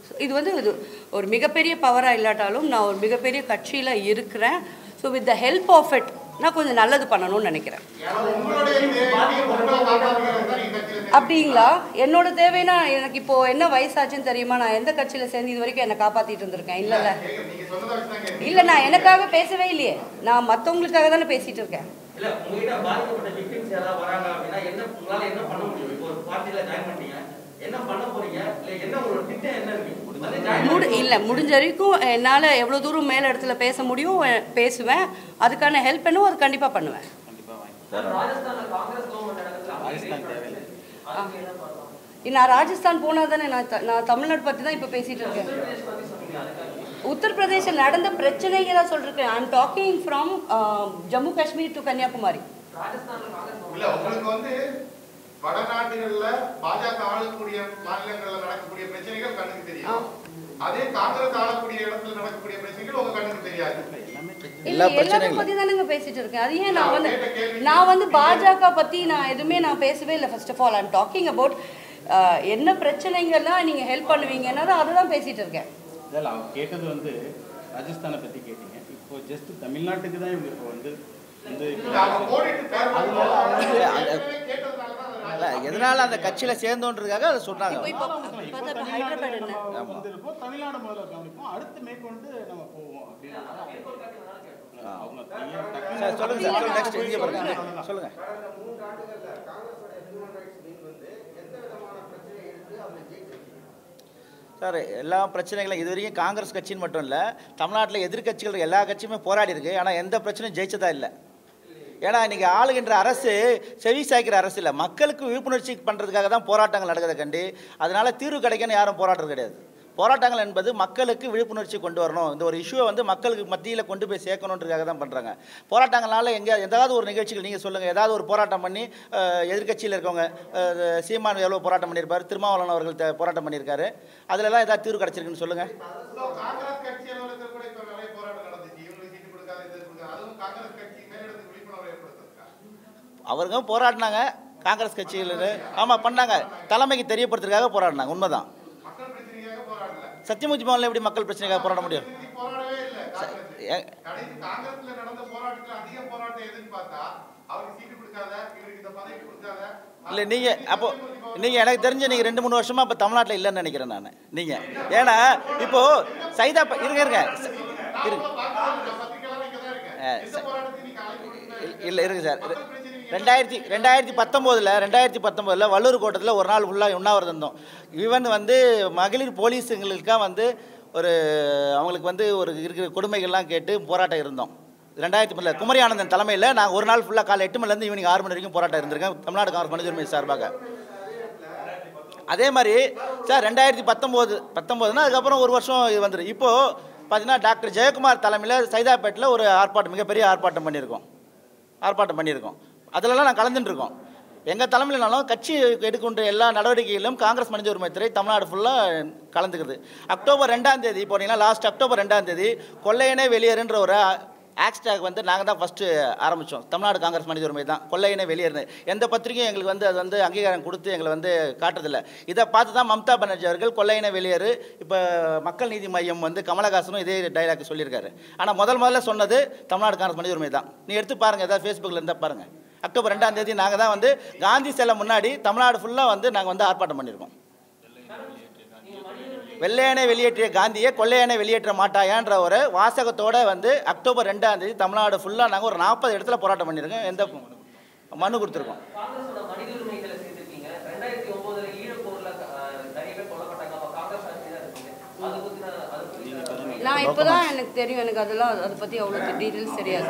இது வந்து இது ஒரு மிகப்பெரிய பவராக இல்லாட்டாலும் நான் ஒரு மிகப்பெரிய கட்சியில் இருக்கிறேன் so with the help of it நான் கொஞ்சம் நல்லது பண்ணணும்னு நினைக்கிறேன் உங்களுடைய தேவைக்கு உங்களை காப்பாற்றுகிறது தான் நீங்க கட்சியில அப்படிங்களா என்னோட தேவைன்னா எனக்கு இப்போ என்ன வயசாச்சுன்னு தெரியுமா நான் எந்த கட்சியில் சேர்ந்து இது வரைக்கும் என்னை காப்பாற்றிட்டு இருந்திருக்கேன் இல்லைல்ல கேக்குறேன். நீங்க சொன்னதை வச்சு தான் கேட்கிறேன். இல்லை நான் எனக்காக பேசவே இல்லையே நான் மற்றவங்களுக்காக தானே பேசிட்டு இருக்கேன் இல்ல உங்ககிட்ட பாதிக்கப்பட்ட விக்டிம்ஸ் யாராவது வராங்க அப்படின்னா என்ன உங்களால என்ன பண்ண முடியும் இப்போ ஒரு பார்ட்டில ஜாயின் பண்ணிட்டீங்க என்ன பண்ண போறீங்க இல்ல என்ன உங்களோட திட்டம் என்ன இருக்கு வந்து join முடி பண்ணி- இல்லை முடிஞ்ச வரைக்கும் என்னால் எவ்வளோ தூரம் மேல் இடத்துல பேச முடியும் அஹ் பேசுவேன் அதுக்கான ஹெல்ப் என்னவோ அது கண்டிப்பாக பண்ணுவேன் ராஜஸ்தான்ல காங்கிரஸ் கவர்மெண்ட் நடக்கிறதுல ராஜஸ்தான் தேவையில்லை அதுக்கு என்ன பண்ணலாம் நான் ராஜஸ்தான் போனால் தானே நான் த- நான் தமிழ்நாடு பற்றி தான் இப்போ பேசிகிட்டு இருக்கேன் உத்தரப்பிரதேஷ் பத்தி சொன்னீங்க அதுக்காக உத்தரப்பிரதேசம் நடந்த பிரச்சனைக்கு தான் சொல்லிருக்கேன் I am talking from Jammu Kashmir to Kanniyakumari ராஜஸ்தான்ல காங்கிரஸ் இல்ல உங்களுக்கு வந்து வடநாடுகள்ல பாஜக ஆளக்கூடிய மாநிலங்கள்ல நடக்கக்கூடிய பிரச்சனைகள் கண்ணுக்கு தெரியும் அதே காங்கிரஸ் ஆளக்கூடிய இடத்துல நடக்கக்கூடிய பிரச்சனைகள் உங்க கண்ணுக்கு தெரியாது இல்ல எல்லா எல்லாத்த பிரச்சனைகளும். பத்தி தானேங்க பேசிட்டு இருக்கேன் அது ஏன் நான் வந்து கேட்ட கேள்வி- நான் வந்து பாஜக பத்தி நான் எதுவுமே நான் பேசவே இல்லை first of all I'm talking about என்ன பிரச்சனைகள்லாம் நீங்க ஹெல்ப் பண்ணுவீங்கன்னா தான் அதை தான் பேசிட்டு இருக்கேன் இதில் அவங்க கேட்டது வந்து ராஜஸ்தானை பற்றி கேட்டீங்க இப்போ ஜஸ்ட் தமிழ்நாட்டுக்கு தான் இவங்க இப்போ வந்து வந்து இப்போ இல்ல, அவங்க கோடிட்டு தேர்வு அதனால அவங்க வந்து ஏற்கனவே கேட்டதுனால தான் அது இல்லை எதனால அந்த கட்சியில் சேர்ந்தோன்றதுக்காக அதை சொன்னாங்க இப்போ இப்போ இப்போ இப்போ தமிழ்நாடு ஹைதராபாத் என்ன நம்ம வந்திருக்கோம் தமிழ்நாடு முதல்ல கவனிப்போம் அடுத்து மேற்கொண்டு நம்ம போவோம் அப்படின்னு அவங்க clear ஆ டக்குனு சார் சொல்லுங்க சார் சொல்லுங்க நெக்ஸ்ட் இங்கே பாருங்க சொல்லுங்க கடந்த மூன்று ஆண்டுகள்ல காங்கிரஸோட ஹியூமன் ரைட்ஸ் விங் வந்து எந்த விதமான பிரச்சனையை எடுத்து அதில் ஜெயிச்சிருக்கீங்க சார் எல்லா பிரச்சனைகளும் இது வரைக்கும் காங்கிரஸ் கட்சின்னு மட்டும் இல்லை தமிழ்நாட்டில் எதிர்க்கட்சிகள் எல்லா கட்சியுமே போராடி இருக்கு ஆனால் எந்த பிரச்சனையும் ஜெயிச்சதா இல்லை ஏன்னா இன்னைக்கு ஆளுகின்ற அரசு செவி சாய்க்கிற அரசு இல்லை மக்களுக்கு விழிப்புணர்ச்சி பண்ணுறதுக்காக தான் போராட்டங்கள் நடக்கிறத கண்டு அதனால தீர்வு கிடைக்குன்னு யாரும் போராடுறது கிடையாது போராட்டங்கள் என்பது மக்களுக்கு விழிப்புணர்ச்சி கொண்டு வரணும் இந்த ஒரு இஷ்யூவை வந்து மக்களுக்கு மத்தியில் கொண்டு போய் சேர்க்கணுன்றதுக்காக தான் பண்ணுறாங்க போராட்டங்களால எங்கே ஏதாவது ஒரு நிகழ்ச்சிகள் நீங்கள் சொல்லுங்கள் ஏதாவது ஒரு போராட்டம் பண்ணி எதிர்கட்சியில் இருக்கவங்க அஹ், சீமான் எவ்வளோ போராட்டம் பண்ணியிருப்பார் திருமாவளவன் அவர்கள் த- போராட்டம் பண்ணியிருக்காரு அதிலெல்லாம் ஏதாவது தீர்வு கிடச்சிருக்குன்னு சொல்லுங்கள் So, காங்கிரஸ் கட்சி அலுவலகத்தில் கூட இப்ப நிறைய போராட்டம் நடந்துச்சு இவங்களுக்கு சீட்டு கொடுக்காத இது கொடுக்காத அதுவும் காங்கிரஸ் கட்சி மேலிடத்துக்கு விழிப்புணர்வு ஏற்படுத்துறதுக்கா அவருங்க போராடினாங்க காங்கிரஸ் கட்சியில் ஆமாம் பண்ணாங்க தலைமைக்கு தெரியப்படுத்துறதுக்காக போராடினாங்க உண்மைதான் மக்கள் பிரச்சனைக்காக போராடல சத்தியமூர்த்தி பவனில் எப்படி மக்கள் பிரச்சனைக்காக போராட முடியும் பிரச்சனைக்கு போராடவே இல்ல காங்கிரஸ் ஏ- கடைசி காங்கிரஸ்ல நடந்த போராட்டத்துல அதிக போராட்டம் எதுன்னு பார்த்தா அவருக்கு சீட்டு கொடுக்காத இவருக்கு இந்த பதவி கொடுக்காத இல்லை நீங்கள் அப்போ நீங்கள் எனக்கு தெரிஞ்ச நீங்கள் ரெண்டு மூணு வருஷமாக இப்போ தமிழ்நாட்டில் இல்லைன்னு நினைக்கிறேன் நான் நீங்கள் ஏன்னா இப்போது சைதா ப- இருங்க இருங்க ச- இருங்க பத்திரிகைலாம் இங்க தான் இருக்கேன் ஆ, எந்த ச- போராட்டத்தையும் நீங்க அழைப்பு கொடுக்கல. இல்லை இருக்கு சார் ரெண்டாயிரத்தி ரெண்டாயிரத்தி பத்தொம்போதில் ரெண்டாயிரத்தி பத்தொம்போதில் வள்ளூர் கோட்டத்தில் ஒரு நாள் ஃபுல்லாக உண்ணாவிரதம் இருந்தோம் ஈவன் வந்து மகளிர் போலீஸுங்களுக்காக வந்து ஒரு அவங்களுக்கு வந்து ஒரு இருக்கிற கொடுமைகள்லாம் கேட்டு போராட்டம் இருந்தோம் ரெண்டாயிரத்தி பத்தில் குமரி ஆனந்தன் தலைமையில் நான் ஒரு நாள் ஃபுல்லாக காலை எட்டு மணிலேருந்து ஈவினிங் ஆறு மணி வரைக்கும் போராட்டம் இருந்திருக்கேன் தமிழ்நாடு காங்கிரஸ் மனித உரிமை சார்பாக அதே மாதிரி சார் ரெண்டாயிரத்தி பத்தொம்போது பத்தொம்போதுனா அதுக்கப்புறம் ஒரு வருஷம் இது வந்துடும் இப்போது பார்த்தீங்கன்னா டாக்டர் ஜெயக்குமார் தலைமையில் சைதாப்பேட்டில் ஒரு ஆர்ப்பாட்டம் மிகப்பெரிய ஆர்ப்பாட்டம் பண்ணியிருக்கோம் ஆர்ப்பாட்டம் பண்ணியிருக்கோம் அதிலெல்லாம் நான் கலந்துட்டு இருக்கோம் எங்கள் தலைமையிலாலும் கட்சி எடுக்கின்ற எல்லா நடவடிக்கைகளிலும் காங்கிரஸ் மனித உரிமை துறை தமிழ்நாடு ஃபுல்லாக கலந்துக்குது அக்டோபர் ரெண்டாம் தேதி போனீங்கன்னா லாஸ்ட் அக்டோபர் ரெண்டாம் தேதி கொள்ளையனே வெளியேறுன்ற ஒரு ஆக்ஸ்டாக் வந்து நாங்கள் தான் ஃபஸ்ட்டு ஆரம்பித்தோம் தமிழ்நாடு காங்கிரஸ் மனித உரிமை தான் கொள்ளையினை வெளியேறினது எந்த பத்திரிகையும் எங்களுக்கு வந்து அது வந்து அங்கீகாரம் கொடுத்து எங்களை வந்து காட்டுறதில்ல இதை பார்த்து தான் மம்தா பானர்ஜி அவர்கள் கொள்ளையினை வெளியேறு இப்போ மக்கள் நீதி மையம் வந்து கமலஹாசனும் இதே டைலாக் சொல்லியிருக்காரு ஆனால் முதல் முதல்ல சொன்னது தமிழ்நாடு காங்கிரஸ் மனித உரிமை தான் நீ எடுத்து பாருங்கள் ஏதாவது ஃபேஸ்புக்கில் இருந்தால் பாருங்கள் அக்டோபர் ரெண்டாம் தேதி நாங்கள் தான் வந்து காந்தி சிலை முன்னாடி தமிழ்நாடு ஃபுல்லாக வந்து நாங்கள் வந்து ஆர்ப்பாட்டம் பண்ணியிருக்கோம் வெள்ளையனை வெளியேற்றிய காந்தியை கொள்ளையனை வெளியேற்ற மாட்டாயான்ற ஒரு வாசகத்தோட வந்து அக்டோபர் ரெண்டாம் தேதி தமிழ்நாடு ஃபுல்லாக நாங்கள் ஒரு நாற்பது இடத்துல போராட்டம் பண்ணியிருக்கோம் எந்த மனு கொடுத்துருக்கோம் காங்கிரஸோட மனித உரிமைகளை சேர்த்திருக்கீங்க ரெண்டாயிரத்தி ஒன்பதுல ஈழப்போர்ல அஹ், நிறைய பேர் கொல்லப்பட்டாங்க அப்ப காங்கிரஸ் ஆட்சி தான் இருக்கீங்க அதை பத்தி அதை பத்தி நான் இப்போ தான் எனக்கு தெரியும் எனக்கு அதெல்லாம் அதை பற்றி அவ்வளோ டீட்டெயில்ஸ் தெரியாது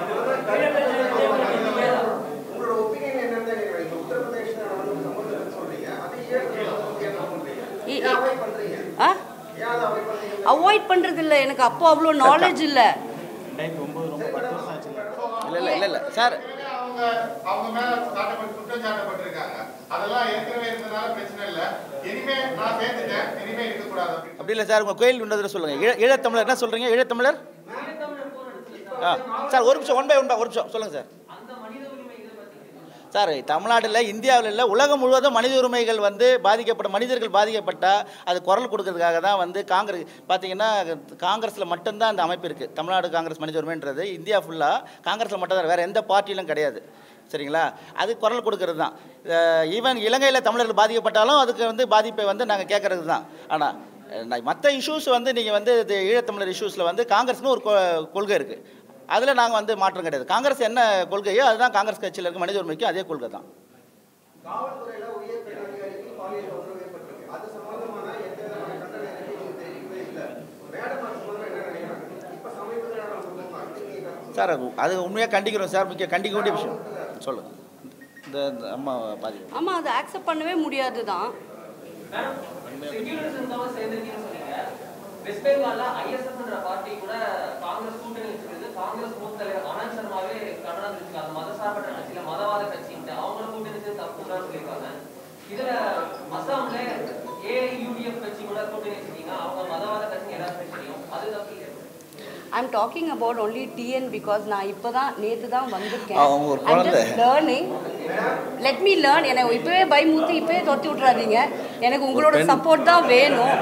உங்களோட ஒப்பீனியன் என்னன்னு தெரியும் இந்த உத்தரப்பிரதேச நடந்த சம்பவத்தை சொல்றீங்க அது ஏன் என்ன பண்றீங்க இ- ஏன் அவாய்ட் பண்றீங்க ஆ ஏன் அதை அவாய்ட் பண்றீங்க அவாய்ட் பண்ணுறது இல்லை எனக்கு அப்போ அவ்வளோ நாலேஜ் இல்லை ரெண்டாயிரத்தி ஒம்பது ரொம்ப பத்து வருஷம் ஆச்சுல்ல இல்லை இல்லை இல்லை இல்லை சார் ஏற்கனவே அவங்க அவங்க மேல சாட்டப்பட்டு குற்றம் சாட்டப்பட்டிருக்காங்க அதெல்லாம் ஏற்கனவே இருந்ததுனால பிரச்சனை இல்ல இனிமே நான் சேர்ந்துட்டேன் இனிமே இருக்கக்கூடாது அப்படின்னு அப்படி இல்லை சார் உங்கள் கோயில் உண்டதில் சொல்லுங்கள் ஈழ ஈழத்தமிழர் என்ன சொல்கிறீங்க ஈழத்தமிழர் ஆ சார் ஒரு நிமிஷம் ஒன் பை ஒன் பை ஒரு நிமிஷம் சொல்லுங்கள் சார் அந்த மனித உரிமை இதை பத்தி சார் தமிழ்நாட்டில் இந்தியாவில் இல்லை உலகம் முழுவதும் மனித உரிமைகள் வந்து பாதிக்கப்பட்ட மனிதர்கள் பாதிக்கப்பட்டால் அது குரல் கொடுக்கறதுக்காக தான் வந்து காங்கிரஸ் பார்த்தீங்கன்னா காங்கிரஸில் மட்டும்தான் அந்த அமைப்பு இருக்குது தமிழ்நாடு காங்கிரஸ் மனித உரிமைன்றது இந்தியா ஃபுல்லாக காங்கிரஸில் மட்டும் தான் வேறு எந்த பார்ட்டியிலும் கிடையாது சரிங்களா அது குரல் கொடுக்கறது தான் ஈவன் இலங்கையில் தமிழர்கள் பாதிக்கப்பட்டாலும் அதுக்கு வந்து பாதிப்பை வந்து நாங்கள் கேட்கறது தான் ஆனால் மற்ற இஷ்யூஸ் வந்து நீங்கள் வந்து இது ஈழத்தமிழர் இஷ்யூஸில் வந்து காங்கிரஸ்னு ஒரு கொ- கொள்கை இருக்குது அதில் நாங்கள் வந்து மாற்றம் கிடையாது காங்கிரஸ் என்ன கொள்கையோ அதுதான் காங்கிரஸ் கட்சியில் இருக்க மனித உரிமைக்கும் அதே கொள்கை தான் காவல்துறையில உயர் பெண் அதிகாரிகள் பாலியல் தொந்தரவு ஏற்பட்டிருக்கு அது சம்பந்தமான எந்த விதமான கண்டன எதுவும் நீங்க தெரிவிக்கவே இல்லை மேடம் அது சம்பந்தமா என்ன நினைக்கிறாங்க இப்ப சமீபத்தில் நடந்த சம்பவம் அடுத்து நீங்க கருத்து சார் அது- அது உண்மையாக கண்டிக்கிறோம் சார் முக்கிய கண்டிக்க வேண்டிய விஷயம் சொல்லுங்கள் இந்த இந்த அம்மா பாதி ஆமாம் அதை அக்செப்ட் பண்ணவே முடியாது தான் மேடம் செக்யூலரிசம்காக சேர்ந்திருக்கீங்கன்னு சொன்னீங்க வெஸ்ட் பெங்கால்ல ஐஎஸ்எஃப்ன்ற பார்ட்டி கூட காங்கிரஸ் கூட்டணி வச்சிருக்கு காங்கிரஸ் மூத்த தலைவர் ஆனந்த் சர்மாவே கண்டனம் தெரிவிச்சு அந்த மதசார்பற்ற கட்சியில மதவாத கட்சின்ட்டு அவங்களும் கூட்டணி சேர்ந்து தப்புன்னு சொல்லியிருக்காங்க இதுல அசாம்ல ஏஐயூடிஎஃப் கட்சி கூட கூட்டணி வச்சிருக்கீங்க அவங்க மதவாத கட்சி எல்லாருமே தெரியும் அது தப்பு இல்லையா I'm talking about only TN because நான் இப்போ தான் நேற்று தான் வந்திருக்கேன் அவங்க ஒரு குழந்தை. லேர்னிங் லெட் மீ லேர்ன் என்னை இப்போவே பயமுறுத்தி இப்போவே துரத்தி விட்றாதீங்க எனக்கு உங்களோட சப்போர்ட் தான் வேணும்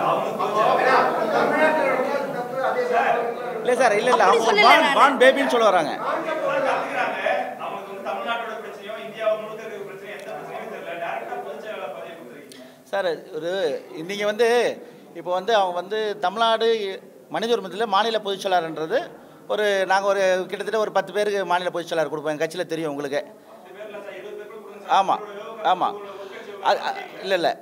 இல்லை சார் இல்லை இல்லை அப்படி அவங்க சொல்லல பான் நானு. பான் பேபின்னு சொல்ல வராங்க அவங்களுக்கு வந்து தமிழ்நாட்டோட பிரச்சனையோ இந்தியா முழுக்க இருக்கிற பிரச்சனையோ எந்த பிரச்சனையும் தெரியல டைரக்டா பொதுச் செயலாளர் பதவி கொடுத்துருக்கீங்க சார் ஒரு நீங்கள் வந்து இப்போ வந்து அவங்க வந்து தமிழ்நாடு மனித உரிமத்தில் மாநில பொதுச் செயலாளர்ன்றது ஒரு நாங்கள் ஒரு கிட்டத்தட்ட ஒரு பத்து பேருக்கு மாநில பொதுச் செயலாளர் கொடுப்போம் எங்கள் கட்சியில் தெரியும் உங்களுக்கு ஆமாம் ஆமாம் இல்லை இல்லை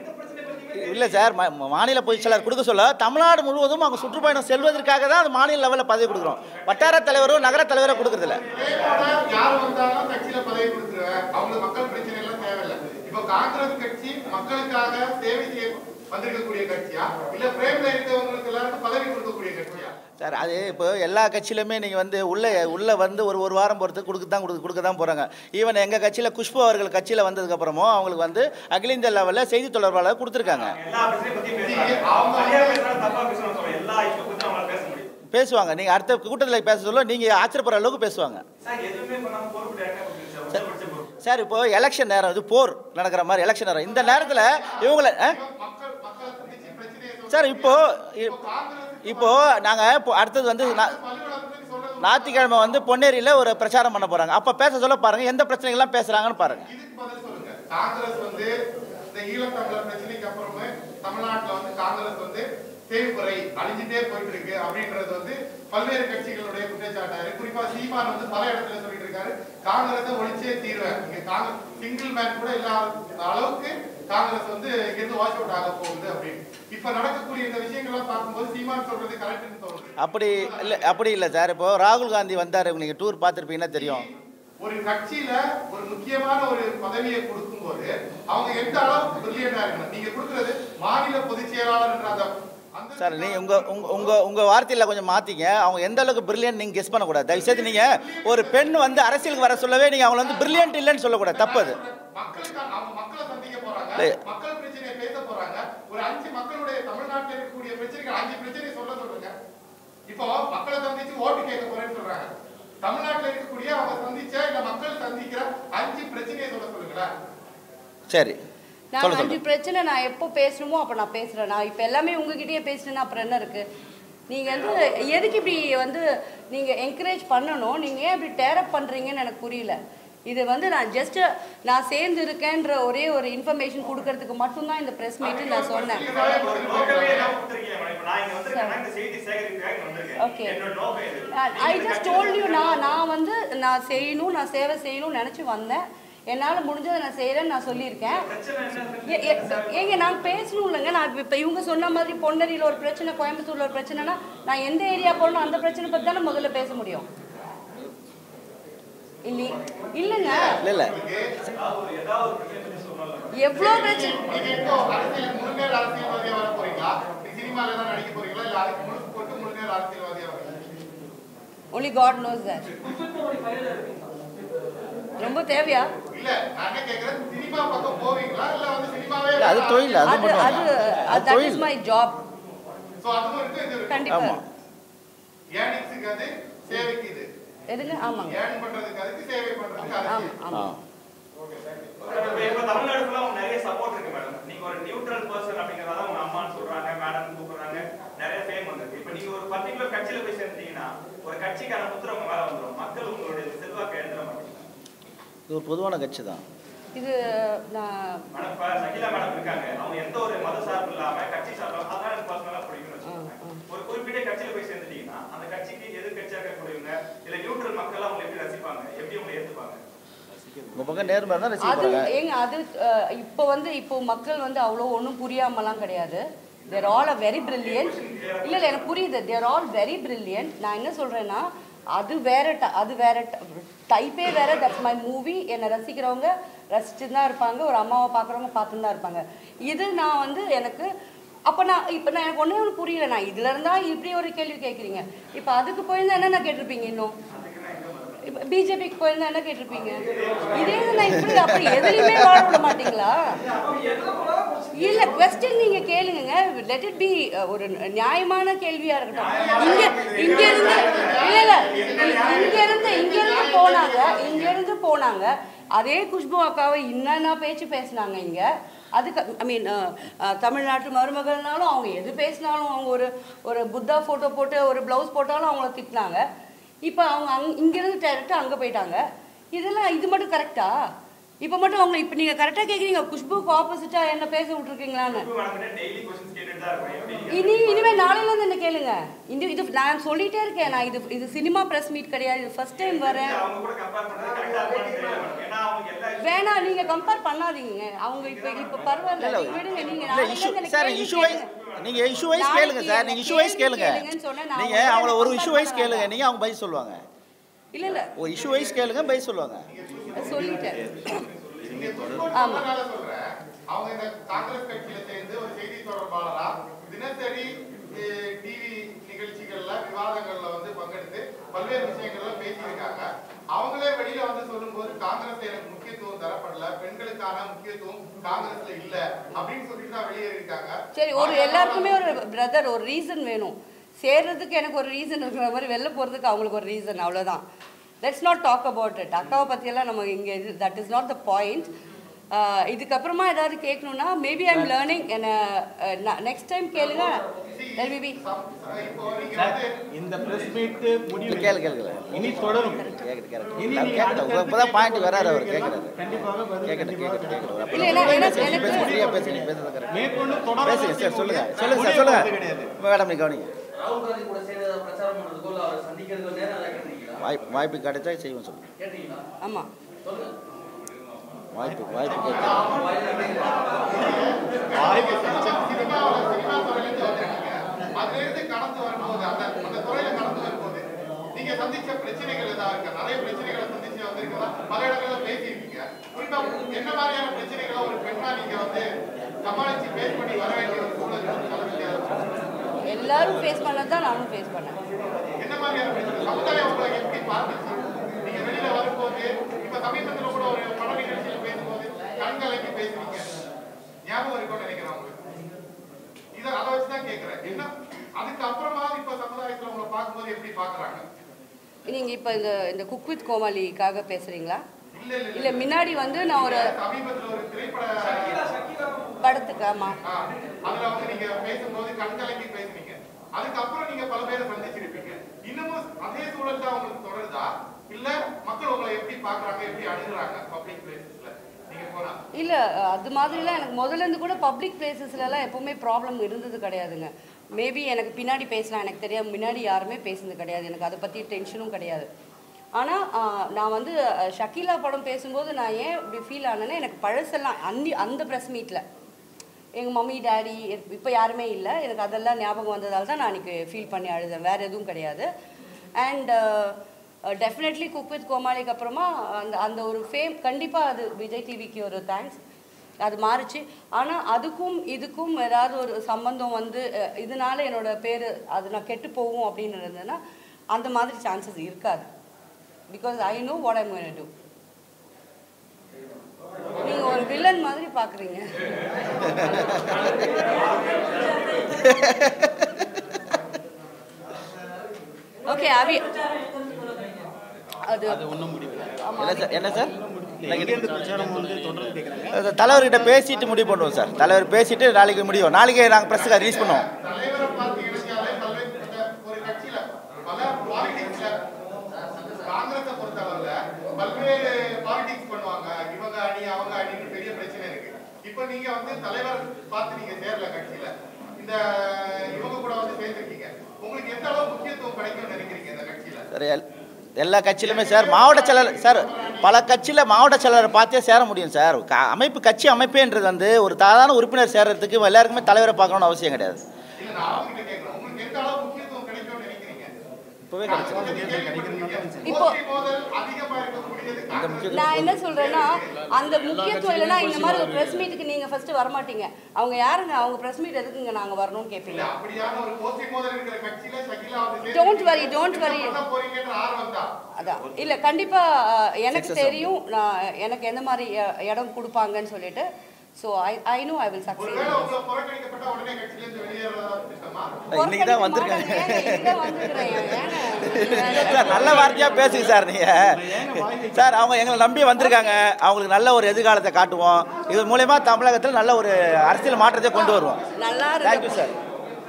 இல்லை சார் மா- மா- மாநில பொதுச் செயலாளர் கொடுக்க சொல்ல தமிழ்நாடு முழுவதும் அவங்க சுற்றுப்பயணம் செல்வதற்காக தான் அது மாநில லெவலில் பதவி கொடுக்குறோம் வட்டார தலைவரும் நகர தலைவரும் கொடுக்குறதில்ல இதேபோல யார் வந்தாலும் கட்சியில பதவி கொடுத்துருவேன் அவங்களுக்கு மக்கள் பிரச்சனை எல்லாம் தேவையில்லை இப்போ காங்கிரஸ் கட்சி மக்களுக்காக சேவை செய்ய வந்திருக்கக்கூடிய கட்சியா இல்ல பிரேம்ல இருக்கவங்களுக்கு எல்லாருக்கும் பதவி கொடுக்கக்கூடிய கட்சியா சார் அது இப்போ எல்லா கட்சியிலுமே நீங்கள் வந்து உள்ளே உள்ளே வந்து ஒரு ஒரு வாரம் பொறுத்து கொடுக்க தான் கொடுக்க கொடுக்க தான் போகிறாங்க ஈவன் எங்கள் கட்சியில் குஷ்பு அவர்கள் கட்சியில் வந்ததுக்கப்புறமும் அவங்களுக்கு வந்து அகில இந்திய லெவலில் செய்தி தொடர்பாளர் கொடுத்துருக்காங்க எல்லா பிரச்சனையும் பத்தி பேசுறாங்க அவங்க சரியா பேசுறாங்க தப்பா பேசுறாங்க சொல்ல எல்லா இஷ்யூ பத்தி அவங்களால பேச முடியும் பேசுவாங்க நீங்கள் அடுத்த கூட்டத்தில் பேச சொல்ல நீங்கள் ஆச்சரியப்படுற அளவுக்கு பேசுவாங்க சார் எதுவுமே பண்ணாம பொறுப்பு டேரக்டா கொடுத்துருங்க சார் உச்சபட்ச பொறுப்பு சார் இப்போ எலெக்ஷன் நேரம் இது போர் நடக்கிற மாதிரி எலெக்ஷன் நேரம் இந்த நேரத்தில் இவங்கள ஆ? மக்கள் மக்களை சந்திச்சு பிரச்சனையை சொல்ல சார் இப்போ இப்போ நாங்கள் இப்போ அடுத்தது வந்து நா- பள்ளிக்கூடத்துக்கு சொல்றது ஞாயிற்றுக்கிழமை வந்து பொன்னேரியில் ஒரு பிரச்சாரம் பண்ண போகிறாங்க அப்போ பேச சொல்ல பாருங்கள் எந்த பிரச்சனைகள்லாம் பேசுகிறாங்கன்னு பாருங்கள் இதுக்கு பதில் சொல்லுங்க காங்கிரஸ் வந்து இந்த ஈழத்தமிழர் பிரச்சனைக்கு அப்புறமே தமிழ்நாட்டுல வந்து காங்கிரஸ் வந்து தேய்குறை அழிஞ்சிட்டே போயிட்டு இருக்கு அப்படின்றது வந்து பல்வேறு கட்சிகளுடைய குற்றச்சாட்டாரு குறிப்பா சீமான் வந்து பல இடத்துல சொல்லிட்டு இருக்காரு காங்கிரஸை ஒழிச்சே தீர்வேன் இங்க காங்கிரஸ் சிங்கிள் மேன் கூட இல்லாத அளவுக்கு காங்கிரஸ் வந்து இங்கிருந்து வாஷ் அவுட் ஆக போகுது அப்படின்னு இப்ப நடக்கக்கூடிய இந்த விஷயங்கள்லாம் பார்க்கும்போது சீமான் சொல்றது கரெக்ட்னு தோணுது அப்படி இல்லை அப்படி இல்லை சார் இப்போ ராகுல் காந்தி வந்தார் நீங்கள் டூர் பார்த்துருப்பீங்கன்னா தெரியும் ஒரு கட்சியில ஒரு முக்கியமான ஒரு பதவியை கொடுக்கும்போது அவங்க எந்த அளவுக்கு பிரில்லியண்டா இருக்கணும் நீங்க கொடுக்கிறது மாநில பொதுச் செயலாளர் என்ற அந்த அந்த சார் நீங்கள் உங்கள் உங்கள் உங்கள் உங்கள் வார்த்தையில் கொஞ்சம் மாற்றிங்க அவங்க எந்த அளவுக்கு பிரில்லியன்ட் நீங்கள் கெஸ் பண்ணக்கூடாது தயவுசெய்து நீங்கள் ஒரு பெண் வந்து அரசியலுக்கு வர சொல்லவே நீங்கள் அவங்கள வந்து பிரில்லியன்ட் இல்லைன்னு சொல்லக்கூடாது தப்பு அது மக்களுக்கு அவங்க மக்களை சந்திக்க போறாங்க இல்லை. மக்கள் பிரச்சனையை பேச போறாங்க ஒரு அஞ்சு மக்களுடைய தமிழ்நாட்டில் இருக்கக்கூடிய பிரச்சனைகள் அஞ்சு பிரச்சனையை சொல்ல சொல்லுங்க இப்போ மக்களை சந்திச்சு ஓட்டு கேட்க போறேன்னு சொல்றாங்க தமிழ்நாட்டில் இருக்கக்கூடிய அவங்க சந்திச்ச இல்ல மக்கள் சந்திக்கிற அஞ்சு பிரச்சனையை சொல்ல சொல்லுங்களேன் சரி நான் சொல்ல அஞ்சு சொல்லுங்க பிரச்சனை நான் எப்போ பேசணுமோ அப்போ நான் பேசுகிறேன் நான் இப்போ எல்லாமே உங்ககிட்டயே பேசுனேன்னா அப்புறம் என்ன இருக்குது நீங்கள் வந்து எதுக்கு இப்படி வந்து நீங்கள் என்கரேஜ் பண்ணணும் நீங்கள் ஏன் இப்படி டேரப் பண்ணுறீங்கன்னு எனக்கு புரியல இது வந்து நான் ஜஸ்ட் நான் சேர்ந்து இருக்கேன்ற ஒரே ஒரு இன்ஃபர்மேஷன் கொடுக்கறதுக்கு மட்டும்தான் இந்த ப்ரெஸ் மீட்டு நான் சொன்னேன் நோக்கமே என்ன கொடுத்துருக்கீங்க மேடம் இப்போ நான் இங்க வந்திருக்கேன்னா இந்த செய்தி சேகரிக்கிறதுக்காக இங்க வந்திருக்கேன் Okay. என்னோட நோக்கம் இது ஐ ஜஸ்ட் டோல்ட் யூ நான் நான் வந்து நான் செய்யணும் நான் சேவை செய்யணும்னு நினச்சி வந்தேன் என்னால் முடிஞ்சதை நான் செய்கிறேன்னு நான் சொல்லியிருக்கேன் பிரச்சனை என்ன ஏ- ஏ- ஏங்க நான் பேசணும் இல்லைங்க நான் இப்போ இவங்க சொன்ன மாதிரி பொன்னரியில் ஒரு பிரச்சனை கோயம்புத்தூர்ல ஒரு பிரச்சனைனா நான் எந்த ஏரியா போகணும் அந்த பிரச்சனை பற்றி தானே முதல்ல பேச முடியும் இல்லை இல்லைங்க இல்லை இல்லை எவ்வளோ பிரச்சனை நீங்க இப்போ அரசியல் முழுநேர அரசியல்வாதியா வர போறீங்களா நீ சினிமால தான் நடிக்க போறீங்களா இல்ல அதுக்கு முழுக்க போட்டு முழுநேர அரசியல்வாதியா வரீங்களா ஒன்லி காட் நோஸ் தட் ரொம்ப தேவையா இல்ல நான் என்ன கேக்குறேன் சினிமா பக்கம் போவீங்களா இல்ல வந்து சினிமாவே இல்லை அது தொழில் அது அது மட்டும் அது அது தட் தொழில் இஸ் மை ஜாப் சோ அதுவும் இருக்கு இது இருக்கு கண்டிப்பா ஆமாம் ஏர்னிங்ஸுக்கு அது சேவைக்கு இது எதுங்க ஆமாங்க ஏர்ன் பண்றதுக்கு அதுக்கு சேவை பண்றதுக்கு ஆமாம் அது ஆ ஆமாம் இப்ப இப்ப தமிழ்நாடு ஃபுல்லா உங்களுக்கு நிறைய சப்போர்ட் இருக்கு மேடம் நீங்க ஒரு நியூட்ரல் பர்சன் அப்படிங்கறத உங்க அம்மான்னு சொல்றாங்க மேடம் கூப்பிடுறாங்க நிறைய ஃபேம் வந்திருக்கு இப்ப நீங்க ஒரு பர்டிகுலர் கட்சியில போய் சேர்ந்தீங்கன்னா ஒரு கட்சிக்கான முத்திரை உங்க மேல வந்துரும் மக்கள் உங்களுடைய செல்வாக்கு எழுந்துட மாட்டாங்க இது ஒரு பொதுவான கட்சி தான் இது நான் மேடம் இப்ப சகிலா மேடம் இருக்காங்க அவங்க எந்த ஒரு மத சார்பு இல்லாம கட்சி சார்பு அதான் எனக்கு பர்சனலா பிடிக்கும்னு வச்சுக்கோங்க ஒரு குறிப்பிட்ட கட்சியில போய் சேர்ந்துட்டீங்கன்னா அந்த கட்சிக்கு எதிர்கட்சியா இருக்கக்கூடியவங்க இல்ல நியூட்ரல் மக்கள் அவங்க எப்படி ரசிப்பாங்க எப்படி உங்களை ஏத்துப்பாங்க உங்கள் பக்கம் நேர்மையாக இருந்தால் அது ரசிக்கப்படுறாங்க ஏங்க அது அஹ், இப்போ வந்து இப்போ மக்கள் வந்து அவ்வளோ ஒன்றும் புரியாமலாம் கிடையாது they're all a very brilliant இல்லை இல்லை எனக்கு புரியுது தேர் ஆல் வெரி பிரில்லியன்ட் நான் என்ன சொல்கிறேன்னா அது வேற ட- அது வேற டைப்பே வேற தட்ஸ் மை மூவி என்னை ரசிக்கிறவங்க ரசிச்சு தான் இருப்பாங்க ஒரு அம்மாவை பார்க்குறவங்க பார்த்துன்னு தான் இருப்பாங்க இது நான் வந்து எனக்கு அப்போ நான் இப்போ நான் எனக்கு ஒன்றே ஒன்று புரியல நான் இதுல இருந்தா இப்படி ஒரு கேள்வி கேட்குறீங்க இப்போ அதுக்கு போயிருந்தா என்ன நான் கேட்டிருப்பீங்க இன்னும் இப்போ பிஜேபிக்கு போயிருந்தா என்ன கேட்டிருப்பீங்க இதே இது நான் இப்படி அப்படி எதுலையுமே வாழ விட மாட்டீங்களா இல்ல கொஸ்டின் நீங்க கேளுங்க லெட் இட் பி ஒரு நியாயமான கேள்வியா இருக்கட்டும் இங்க இங்க இருந்து இல்ல இல்ல இங்க இருந்து இங்க இருந்து போனாங்க இங்க இருந்து போனாங்க அதே குஷ்பு அக்காவை என்னென்ன பேச்சு பேசினாங்க இங்க அதுக்கு ஐ மீன் தமிழ்நாட்டு மருமகள்னாலும் அவங்க எது பேசினாலும் அவங்க ஒரு ஒரு புத்தா ஃபோட்டோ போட்டு ஒரு ப்ளவுஸ் போட்டாலும் அவங்கள திட்டினாங்க இப்போ அவங்க அங் இங்கேருந்து டேரெக்டாக அங்கே போயிட்டாங்க இதெல்லாம் இது மட்டும் கரெக்டா இப்போ மட்டும் அவங்க இப்போ நீங்கள் கரெக்டாக கேட்குறீங்க குஷ்புக்கு ஆப்போசிட்டாக என்ன பேச விட்ருக்கீங்களான்னு டெய்லி கொஸ்டின்ஸ் கேட்டுட்டு தான் இருக்கோம் எப்படி இனி இனிமே நாளையில இருந்து என்ன கேளுங்க இந்த இது நான் சொல்லிட்டே இருக்கேன் நான் இது இது சினிமா பிரஸ் மீட் கிடையாது இது ஃபர்ஸ்ட் டைம் வரேன் அவங்க கூட கம்பேர் பண்றது கரெக்டா இருப்பான்னு தெரியல மேடம் ஏன்னா அவங்க எல்லா வேணாம் நீங்க கம்பேர் பண்ணாதீங்க அவங்க இப்ப இப்ப பரவாயில்ல இல்ல, நீங்க விடுங்க நீங்க இல்ல நாளையில இஷ்யூ இருந்து சார் எனக்கு இஷ்யூ கேள்வி வைஸ் கேளுங்க. நீங்க இஷ்யூ வைஸ் நாளைக்கு கேளுங்க சார் எனக்கு நீங்க இஷ்யூ வைஸ் கேள்வி கேளுங்க கேளுங்கன்னு சொன்னா நான் நீங்க உங்களை அவங்கள ஒரு compare இஷ்யூ வைஸ் பண்ண கேளுங்க வேண்டாம். நீங்க அவங்க பதில் சொல்லுவாங்க இல்ல இல்ல ஒரு இஷ்யூ வைஸ் கேளுங்க பதில் சொல்லுவாங்க சொல்லிட்டேன் நீங்க ஆமா. சொல்றதுனால சொல்றேன் அவங்க இந்த காங்கிரஸ் கட்சியில சேர்ந்து ஒரு செய்தி தொடர்பாளரா தினசரி டிவி நிகழ்ச்சிகள்ல விவாதங்கள்ல வந்து பங்கெடுத்து பல்வேறு விஷயங்கள்ல பேசியிருக்காங்க அவங்களே வெளியில வந்து சொல்லும்போது காங்கிரஸ் எனக்கு முக்கியத்துவம் தரப்படல பெண்களுக்கான முக்கியத்துவம் காங்கிரஸ்ல இல்ல அப்படின்னு சொல்லிட்டு தான் வெளியேறிருக்காங்க சரி ஒரு எல்லாருக்குமே ஒரு பிரதர் ஒரு ரீசன் வேணும் சேர்றதுக்கு எனக்கு ஒரு ரீசன் இருக்கிற மாதிரி வெளில போகிறதுக்கு அவங்களுக்கு ஒரு ரீசன் அவ்வளோதான் let's not talk about it அக்காவை பற்றியெல்லாம் நம்ம இங்கே இது that is not the point இதுக்கப்புறமா ஏதாவது கேட்கணும்னா மேபி ஐ எம் லேர்னிங் என்ன நெக்ஸ்ட் டைம் கேளுங்க Let me be. சார், இந்த பிரஸ் மீட் முடிவு கேளு கேளு கேளு இனி தொடரும் கேக்குது கேக்குது இனி நான் நீங்க கேக்குது அடுத்தடுத்த இப்பதான் பாயிண்ட் வராரு அவர் கேள்விக்கெல்லாம் கேக்குறாரு கண்டிப்பாக பதில் கேக்குது கண்டிப்பாக கேக்குது கேக்குது இல்ல, இல்ல, எனக்கு- எனக்கு- ஃப்ரீயா பேசுங்க பேசுறது correct. மேற்கொண்டு தொடர பேசுங்க சார் சொல்லுங்க சொல்லுங்க சார் சொல்லுங்க மேடம் நீ கவனிங்க ராகுல் காந்தி கூட சேர்ந்து ஏதாவது பிரச்சாரம் பண்றதுக்கோ இல்ல அவரை சந்திக்கிறதுக்கோ நேரம் ஏதாவது கேட்டிருக்கீங்களா வாய்ப்பு வாய்ப்பு கிடைச்சா செய்வோம் சொல்லுங்க கேட்டீங்களா ஆமா சொல்லுங்க வாய்ப்பு வாய்ப்பு கேட்க சினிமாவுல சினிமா துறையில இருந்து வந்திருக்கீங்க அதுல இருந்து கடந்து வரும்போது அந்த அந்த துறையில கடந்து வரும்போது நீங்க சந்திச்ச பிரச்சனைகள் ஏதாவது இருக்கு நிறைய பிரச்சனைகளை சந்திச்சு வந்திருக்கீங்களா பல இடங்கள்ல பேசியிருக்கீங்க குறிப்பா என்ன மாதிரியான பிரச்சனைகளை ஒரு பெண்ணா நீங்க வந்து சமாளிச்சு பேஸ் பண்ணி வர வேண்டிய ஒரு சூழல் தலைமையாக எல்லாரும் ஃபேஸ் பண்ணது தான் நானும் ஃபேஸ் பண்ணேன் என்ன மாதிரியான பிரச்சனை சமுதாயம் உங்களை எப்படி பார்த்துச்சு நீங்க வெளியில வரும்போது இப்ப சமீபத்துல கூட ஒரு பட நிகழ்ச்சியில பேசும்போது கண்கலக்கி பேசுறீங்க ஞாபகம் இருக்கும்னு நினைக்கிறேன் உங்களுக்கு இதை அதை வச்சுதான் கேக்குறேன் என்ன அதுக்கப்புறமா இப்ப சமுதாயத்துல உங்களை பார்க்கும்போது எப்படி பாக்குறாங்க நீங்க இப்போ இந்த இந்த குக் வித் கோமாளிக்காக பேசுறீங்களா இல்ல இல்ல இல்ல முன்னாடி வந்து நான் ஒரு சமீபத்துல ஒரு திரைப்பட படத்துக்கு ஆமா ஆ, அதுல வந்து நீங்க பேசும்போது கண்கலக்கி பேசுனீங்க அதுக்கப்புறம் நீங்க பல பேரை சந்திச்சிருப்பீங்க இன்னமும் அதே சூழல் தான் உங்களுக்கு தொடருதா இல்ல மக்கள் உங்களை எப்படி பாக்குறாங்க எப்படி அணுகுறாங்க பப்ளிக் பிளேசஸ்ல நீங்க போனா இல்ல அது மாதிரிலாம் எனக்கு முதல்ல இருந்து கூட பப்ளிக் பிளேசஸ்லலாம் எப்பவுமே ப்ராப்ளம் இருந்தது கிடையாதுங்க மேபி எனக்கு பின்னாடி பேசலாம் எனக்கு தெரியாது முன்னாடி யாருமே பேசுனது கிடையாது எனக்கு அதை பற்றி டென்ஷனும் கிடையாது ஆனால் நான் வந்து அஹ், ஷக்கீலா படம் பேசும்போது நான் ஏன் இப்படி ஃபீல் ஆனேன்னா எனக்கு பழசெல்லாம் அந்தி அந்த ப்ரெஸ் மீட்டில் எங்கள் மம்மி டேடி இப்போ யாருமே இல்லை எனக்கு அதெல்லாம் ஞாபகம் வந்ததால் தான் நான் அன்றைக்கி ஃபீல் பண்ணி அழுதேன் வேறு எதுவும் கிடையாது அண்ட் டெஃபினெட்லி குக் வித் கோமாளிக்கு அப்புறமா அந்த அந்த ஒரு ஃபேம் கண்டிப்பாக அது விஜய் டிவிக்கு ஒரு தேங்க்ஸ் அது மாறுச்சு ஆனால் அதுக்கும் இதுக்கும் ஏதாவது ஒரு சம்பந்தம் வந்து அஹ், இதனால என்னோட பேர் அது நான் கெட்டு போகும் அப்படின்னு இருந்ததுன்னா அந்த மாதிரி சான்சஸ் இருக்காது because I know what I'm going to நீங்க ஒரு வில்லன் மாதிரி பாக்குறீங்க ஓகே அவி அது அது ஒன்றும் முடிவு ஆமா என்ன சார் என்ன சார் எங்கேருந்து பிரச்சாரம் வந்து தொடர்ந்து கேட்குறாங்க அது தலைவர்கிட்ட பேசிட்டு முடிவு பண்ணுவோம் சார் தலைவர் பேசிட்டு நாளைக்கு முடியும் நாளைக்கே நாங்கள் ப்ரெஸ்ஸுக்கு ரிலீஸ் பண்ணுவோம் தலைவரை பார்த்து இணைச்சாலே பல்வேறு இந்த ஒரு கட்சியில பல பாலிடிக்ஸ்ல காங்கிரஸை பொறுத்தளவுல பல்வேறு பாலிடிக்ஸ் பண்ணுவாங்க இவங்க அணி அவங்க அணின்னு பெரிய பிரச்சனை இருக்கு இப்போ நீங்க வந்து தலைவர் பார்த்து நீங்க சேரல கட்சியில இந்த இவங்க கூட வந்து சேர்ந்திருக்கீங்க உங்களுக்கு எந்த அளவு முக்கியத்துவம் கிடைக்கும்னு நினைக்கிறீங்க இந்த கட்சியில சார் எல்- எல்லா கட்சியிலுமே சார் மாவட்ட செயலர் சார் பல கட்சியில் மாவட்ட செயலரை பார்த்தே சேர முடியும் சார் க- அமைப்பு கட்சி அமைப்பேன்றது வந்து ஒரு சாதாரண உறுப்பினர் சேர்றதுக்கு எல்லாருக்குமே தலைவரை பார்க்கணும்னு அவசியம் கிடையாது இல்ல நான் அவங்க கிட்ட கேட்கிறேன் உங்களுக்கு எந்த அளவு முக்கியத்துவம் கிடைக்கும்னு நினைக்கிறீங்க இப்போவே கிடைச்சிருக்கு இப்போ போட்டி மோதல் அதிகமா இருக்கக்கூடியது காங்கிரஸ் நான் என்ன சொல்றேன்னா அந்த முக்கியத்துவம் இல்லைன்னா இந்த மாதிரி ஒரு ப்ரெஸ் மீட்டுக்கு நீங்க ஃபர்ஸ்ட் வரமாட்டீங்க அவங்க யாருங்க அவங்க ப்ரெஸ் மீட் எதுக்குங்க நாங்க வரணும்னு கேட்பீங்க அப்படியான ஒரு போட்டி மோதல் இருக்கிற கட்சியில சகிலா வந்து Don't worry, don't worry. பண்ண போறீங்கன்ற ஆர்வம் தான் அதான் இல்ல கண்டிப்பா அஹ், எனக்கு தெரியும் நான் எனக்கு எந்த மாதிரி அஹ், இடம் கொடுப்பாங்கன்னு சொல்லிட்டு so I I know I will succeed ஒருவேளை உங்களை புறக்கணிக்கப்பட்ட உடனே கட்சியில இருந்து வெளியேறதா திட்டமா இன்னைக்கு தான் வந்திருக்காங்க வந்திருக்கிறேன் சார் நல்ல வார்த்தையாக பேசுங்க சார் நீங்கள் சார் அவங்க எங்களை நம்பி வந்திருக்காங்க அவங்களுக்கு நல்ல ஒரு எதிர்காலத்தை காட்டுவோம் இது மூலயமா தமிழகத்தில் நல்ல ஒரு அரசியல் மாற்றத்தை கொண்டு வருவோம் நல்லா தேங்க்யூ இருக்கு சார்